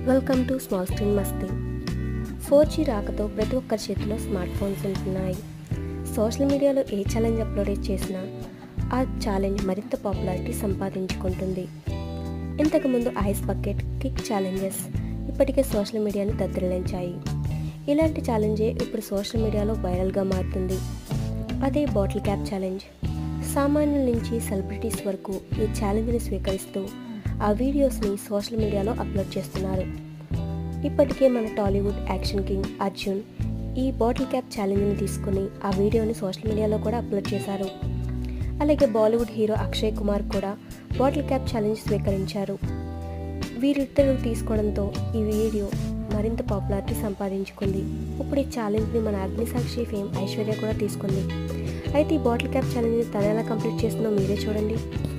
welcome to small screen Masti four G రాకతో ప్రతి ఒక్కరి చేతిలో స్మార్ట్ ఫోన్స్ ఉంటున్నాయి సోషల్ మీడియాలో ఏ ఛాలెంజ్ అప్లోడ్ చేసినా ఆ ఛాలెంజ్ మరింత పాపులారిటీ సంపాదించుకుంటుంది ఇంతకుముందు ఐస్ బకెట్ కిక్ ఛాలెంజెస్ ఇప్పటికే సోషల్ మీడియాని దద్దరిల్లించాయి ఇలాంటి ఛాలెంజే ఇప్పుడు సోషల్ మీడియాలో వైరల్గా మారుతుంది అదే బాటిల్ క్యాప్ ఛాలెంజ్ సామాన్యుల నుంచి సెలబ్రిటీస్ వరకు ఈ ఛాలెంజ్ని స్వీకరిస్తూ ఆ వీడియోస్ని సోషల్ మీడియాలో అప్లోడ్ చేస్తున్నారు ఇప్పటికే మన టాలీవుడ్ యాక్షన్ కింగ్ అర్జున్ ఈ బాటిల్ క్యాప్ ఛాలెంజ్ని తీసుకుని ఆ వీడియోని సోషల్ మీడియాలో కూడా అప్లోడ్ చేశారు అలాగే బాలీవుడ్ హీరో అక్షయ్ కుమార్ కూడా బాటిల్ క్యాప్ ఛాలెంజ్ స్వీకరించారు వీరిద్దరూ తీసుకోవడంతో ఈ వీడియో మరింత పాపులారిటీ సంపాదించుకుంది ఇప్పుడు ఈ ఛాలెంజ్ని మన అగ్నిసాక్షి ఫేమ్ ఐశ్వర్య కూడా తీసుకుంది అయితే ఈ బాటిల్ క్యాప్ ఛాలెంజ్ని తన ఎలా కంప్లీట్ చేస్తుందో మీరే చూడండి